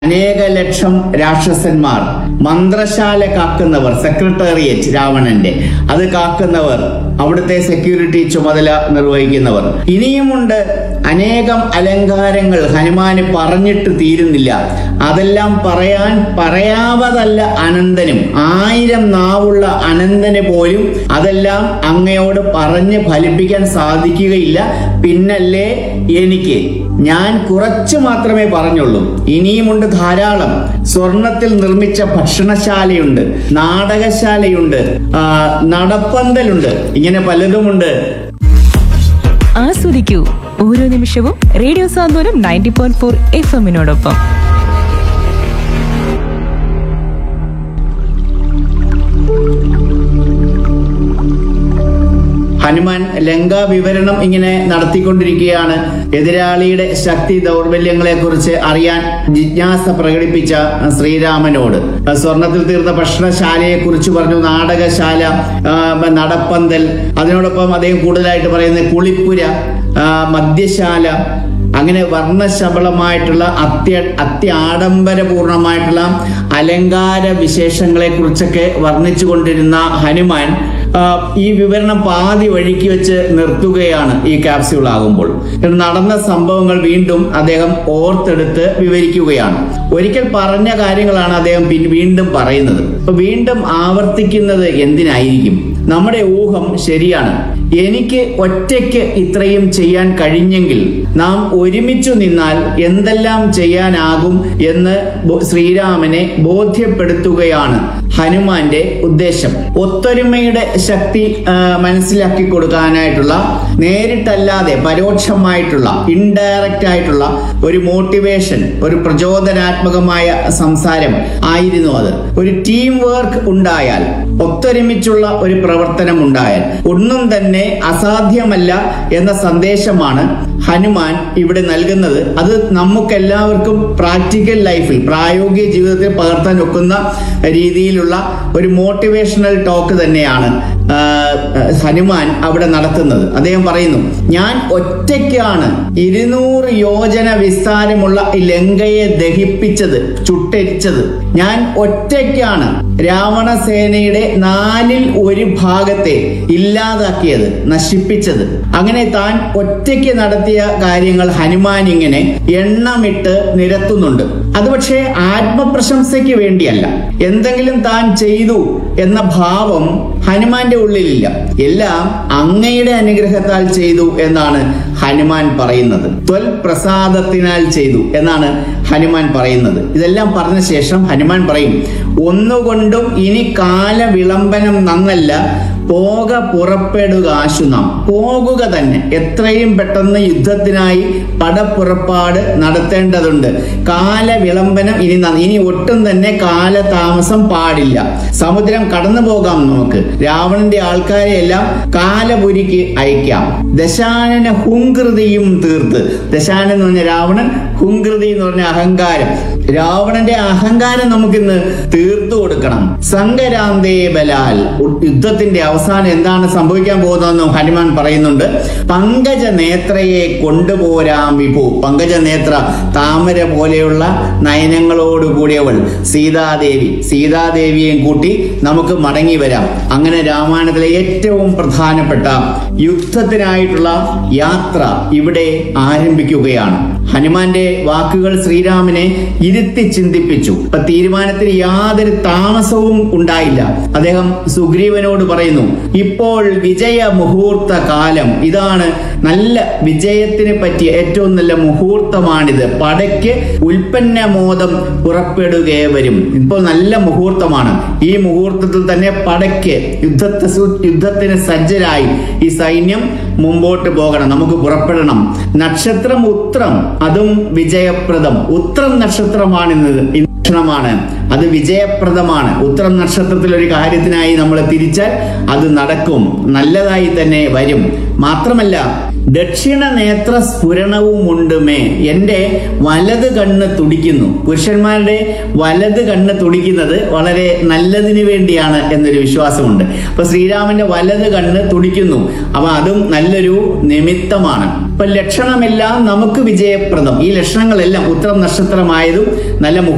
അനേക ലക്ഷം രാക്ഷസന്മാർ മന്ത്രശാല കാക്കുന്നവർ സെക്രട്ടേറിയറ്റ് രാവണന്റെ അത് കാക്കുന്നവർ അവിടുത്തെ സെക്യൂരിറ്റി ചുമതല നിർവഹിക്കുന്നവർ ഇനിയുമുണ്ട് അനേകം അലങ്കാരങ്ങൾ ഹനുമാന് പറഞ്ഞിട്ട് തീരുന്നില്ല അതെല്ലാം പറയാൻ പറയാവതല്ല അനന്തനും ആയിരം നാവുള്ള അനന്തന് പോലും അതെല്ലാം അങ്ങയോട് പറഞ്ഞ് ഫലിപ്പിക്കാൻ സാധിക്കുകയില്ല പിന്നല്ലേ എനിക്ക് ഞാൻ കുറച്ച് മാത്രമേ പറഞ്ഞുള്ളൂ ഇനിയുമുണ്ട് ധാരാളം സ്വർണത്തിൽ നിർമ്മിച്ച ഭക്ഷണശാലയുണ്ട് നാടകശാലയുണ്ട് ആ, നടപ്പന്തലുണ്ട് ഇങ്ങനെ പലതുമുണ്ട് ആസ്വദിക്കൂ ഓരോ നിമിഷവും radio Santhwanam ninety point four F എമ്മിനോടൊപ്പം ഹനുമാൻ ലങ്ക വിവരണം ഇങ്ങനെ നടത്തിക്കൊണ്ടിരിക്കുകയാണ് എതിരാളിയുടെ ശക്തി ദൗർബല്യങ്ങളെ കുറിച്ച് അറിയാൻ ജിജ്ഞാസ പ്രകടിപ്പിച്ച ശ്രീരാമനോട് സ്വർണത്തിൽ തീർന്ന ഭക്ഷണശാലയെ കുറിച്ച് പറഞ്ഞു നാടകശാല ആ, നടപ്പന്തൽ അതിനോടൊപ്പം അദ്ദേഹം കൂടുതലായിട്ട് പറയുന്നത് കുളിപ്പുര ആ, മദ്യശാല അങ്ങനെ വർണ്ണശബളമായിട്ടുള്ള അത്യ അത്യാഡംബരപൂർണമായിട്ടുള്ള അലങ്കാര വിശേഷങ്ങളെ കുറിച്ചൊക്കെ വർണ്ണിച്ചു കൊണ്ടിരുന്ന ഹനുമാൻ ആ, ഈ വിവരണം പാതി വഴിക്ക് വെച്ച് നിർത്തുകയാണ് ഈ ക്യാപ്സ്യൂൾ ആകുമ്പോൾ നടന്ന സംഭവങ്ങൾ വീണ്ടും അദ്ദേഹം ഓർത്തെടുത്ത് വിവരിക്കുകയാണ് ഒരിക്കൽ പറഞ്ഞ കാര്യങ്ങളാണ് അദ്ദേഹം പിൻ- വീണ്ടും പറയുന്നത് അപ്പൊ വീണ്ടും ആവർത്തിക്കുന്നത് എന്തിനായിരിക്കും നമ്മുടെ ഊഹം ശരിയാണ് എനിക്ക് ഒറ്റയ്ക്ക് ഇത്രയും ചെയ്യാൻ കഴിഞ്ഞെങ്കിൽ നാം ഒരുമിച്ചു നിന്നാൽ എന്തെല്ലാം ചെയ്യാനാകും എന്ന് ബോ- ശ്രീരാമനെ ബോധ്യപ്പെടുത്തുകയാണ് ഹനുമാന്റെ ഉദ്ദേശം ഒത്തൊരുമയുടെ ശക്തി ആ, മനസ്സിലാക്കി കൊടുക്കാനായിട്ടുള്ള നേരിട്ടല്ലാതെ പരോക്ഷമായിട്ടുള്ള ഇൻഡയറക്റ്റ് ആയിട്ടുള്ള ഒരു മോട്ടിവേഷൻ ഒരു പ്രചോദനാത്മകമായ സംസാരം ആയിരുന്നു അത് ഒരു ടീം വർക്ക് ഉണ്ടായാൽ ഒത്തൊരുമിച്ചുള്ള ഒരു പ്രവർത്തനം ഉണ്ടായാൽ ഒന്നും തന്നെ അസാധ്യമല്ല എന്ന സന്ദേശമാണ് ഹനുമാൻ ഇവിടെ നൽകുന്നത് അത് നമുക്കെല്ലാവർക്കും പ്രാക്ടിക്കൽ ലൈഫിൽ പ്രായോഗിക ജീവിതത്തിൽ പകർത്താൻ ഒക്കുന്ന രീതിയിലുള്ള ഒരു മോട്ടിവേഷണൽ ടോക്ക് തന്നെയാണ് ആ, ഹനുമാൻ അവിടെ നടത്തുന്നത് അദ്ദേഹം പറയുന്നു ഞാൻ ഒറ്റയ്ക്കാണ് ഇരുന്നൂറ് യോജന വിസ്താരമുള്ള ഈ ലങ്കയെ ദഹിപ്പിച്ചത് ചുട്ടരിച്ചത് ഞാൻ ഒറ്റയ്ക്കാണ് രാവണസേനയുടെ നാലിൽ ഒരു ഭാഗത്തെ ഇല്ലാതാക്കിയത് നശിപ്പിച്ചത് അങ്ങനെ താൻ ഒറ്റയ്ക്ക് നടത്തിയ കാര്യങ്ങൾ ഹനുമാൻ ഇങ്ങനെ എണ്ണമിട്ട് നിരത്തുന്നുണ്ട് അത് പക്ഷേ ആത്മപ്രശംസയ്ക്ക് വേണ്ടിയല്ല എന്തെങ്കിലും താൻ ചെയ്തു എന്ന ഭാവം ഹനുമാന്റെ ഉള്ളിലില്ല എല്ലാം അങ്ങയുടെ അനുഗ്രഹത്താൽ ചെയ്തു എന്നാണ് ഹനുമാൻ പറയുന്നത് ത്വൽ പ്രസാദത്തിനാൽ ചെയ്തു എന്നാണ് ഹനുമാൻ പറയുന്നത് ഇതെല്ലാം പറഞ്ഞ ശേഷം ഹനുമാൻ പറയും ഒന്നുകൊണ്ടും ഇനി കാല വിളംബനം നന്നല്ല പോക പുറപ്പെടുക ആശു നാം പോകുക തന്നെ എത്രയും പെട്ടെന്ന് യുദ്ധത്തിനായി പടപ്പുറപ്പാട് നടത്തേണ്ടതുണ്ട് കാല വിളംബനം ഇനി ന- ഇനി ഒട്ടും തന്നെ കാലതാമസം പാടില്ല സമുദ്രം കടന്നു പോകാം നമുക്ക് രാവണന്റെ ആൾക്കാരെ എല്ലാം കാലപുരിക്ക് അയക്കാം ദശാനന ഹുങ്കൃതിയും തീർത്ത് ദശാനൻ എന്ന് പറഞ്ഞ രാവണൻ ഹുങ്കൃതി എന്ന് പറഞ്ഞ അഹങ്കാരം രാവണന്റെ അഹങ്കാരം നമുക്കിന്ന് തീർത്തു കൊടുക്കണം സംഗരാന്തേ ബലാൽ ഉ- യുദ്ധത്തിന്റെ അവസാനം എന്താണ് സംഭവിക്കാൻ പോകുന്നതെന്നും ഹനുമാൻ പറയുന്നുണ്ട് പങ്കജ നേത്രയെ കൊണ്ടുപോരാം വിഭു പങ്കജ നേത്ര താമര പോലെയുള്ള നയനങ്ങളോട് കൂടിയവൾ സീതാദേവി സീതാദേവിയെയും കൂട്ടി നമുക്ക് മടങ്ങി വരാം അങ്ങനെ രാമായണത്തിലെ ഏറ്റവും പ്രധാനപ്പെട്ട യുദ്ധത്തിനായിട്ടുള്ള യാത്ര ഇവിടെ ആരംഭിക്കുകയാണ് ഹനുമാന്റെ വാക്കുകൾ ശ്രീരാമനെ ഇരുത്തി ചിന്തിപ്പിച്ചു ഇപ്പൊ തീരുമാനത്തിന് യാതൊരു താമസവും ഉണ്ടായില്ല അദ്ദേഹം സുഗ്രീവനോട് പറയുന്നു ഇപ്പോൾ വിജയ മുഹൂർത്ത കാലം ഇതാണ് നല്ല വിജയത്തിന് പറ്റിയ ഏറ്റവും നല്ല മുഹൂർത്തമാണിത് പടയ്ക്ക് ഉൽപ്പന്നമോദം പുറപ്പെടുകയെ വരും ഇപ്പോൾ നല്ല മുഹൂർത്തമാണ് ഈ മുഹൂർത്തത്തിൽ തന്നെ പടയ്ക്ക് യുദ്ധത്തെ സു- യുദ്ധത്തിന് സജ്ജരായി ഈ സൈന്യം മുമ്പോട്ട് പോകണം നമുക്ക് പുറപ്പെടണം നക്ഷത്രം ഉത്രം അതും വിജയപ്രദം ഉത്രം നക്ഷത്രമാണിന്ന് ഇന്ന് ലക്ഷണമാണ് അത് വിജയപ്രദമാണ് ഉത്തരം നക്ഷത്രത്തിൽ ഒരു കാര്യത്തിനായി നമ്മൾ തിരിച്ചാൽ അത് നടക്കും നല്ലതായി തന്നെ വരും മാത്രമല്ല ദക്ഷിണ നേത്ര സ്ഫുരണവും ഉണ്ടുമേ എൻ്റെ വലത് കണ്ണ് തുടിക്കുന്നു പുരുഷന്മാരുടെ വലത് കണ്ണ് തുടിക്കുന്നത് വളരെ നല്ലതിന് വേണ്ടിയാണ് എന്നൊരു വിശ്വാസമുണ്ട് അപ്പൊ ശ്രീരാമന്റെ വലത് കണ്ണ് തുടിക്കുന്നു അപ്പൊ അതും നല്ലൊരു നിമിത്തമാണ് അപ്പൊ ലക്ഷണമെല്ലാം നമുക്ക് വിജയപ്രദം ഈ ലക്ഷണങ്ങളെല്ലാം ഉത്തരം നക്ഷത്രമായതും നല്ല മുഹൂർത്തം